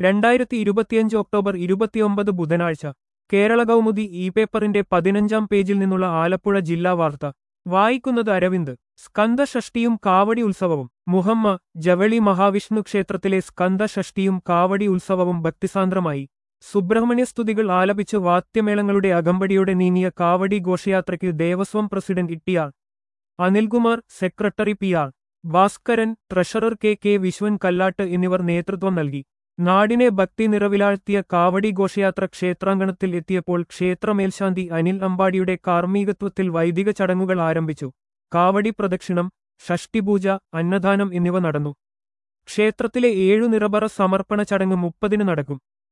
രണ്ടായിരത്തി ഇരുപത്തിയഞ്ച് ഒക്ടോബർ ഇരുപത്തിയൊമ്പത് ബുധനാഴ്ച കേരള കൗമുദി ഇ പേപ്പറിന്റെ പതിനഞ്ചാം പേജിൽ നിന്നുള്ള ആലപ്പുഴ ജില്ലാ വാർത്ത വായിക്കുന്നത് അരവിന്ദ് സ്കന്ദഷഷ്ടിയും കാവടി ഉത്സവവും മുഹമ്മ ജവളി മഹാവിഷ്ണു ക്ഷേത്രത്തിലെ സ്കന്ദഷഷ്ടിയും കാവടി ഉത്സവവും ഭക്തിസാന്ദ്രമായി സുബ്രഹ്മണ്യസ്തുതികൾ ആലപിച്ച് വാദ്യമേളങ്ങളുടെ അകമ്പടിയോടെ നീങ്ങിയ കാവടി ഘോഷയാത്രയ്ക്ക് Devaswom president Ittiyar Anilkumar secretary P R Bhaskaran treasurer K K Viswan Kallatt എന്നിവർ നേതൃത്വം നൽകി നാടിനെ ഭക്തി നിറവിലാഴ്ത്തിയ കാവടി ഘോഷയാത്ര ക്ഷേത്രാങ്കണത്തിൽ എത്തിയപ്പോൾ ക്ഷേത്രമേൽശാന്തി അനിൽ അമ്പാടിയുടെ കാർമ്മികത്വത്തിൽ വൈദിക ചടങ്ങുകൾ ആരംഭിച്ചു കാവടി പ്രദക്ഷിണം ഷഷ്ടിപൂജ അന്നദാനം എന്നിവ നടന്നു ക്ഷേത്രത്തിലെ ഏഴു നിറബറ സമർപ്പണ ചടങ്ങ് മുപ്പതിന് നടക്കും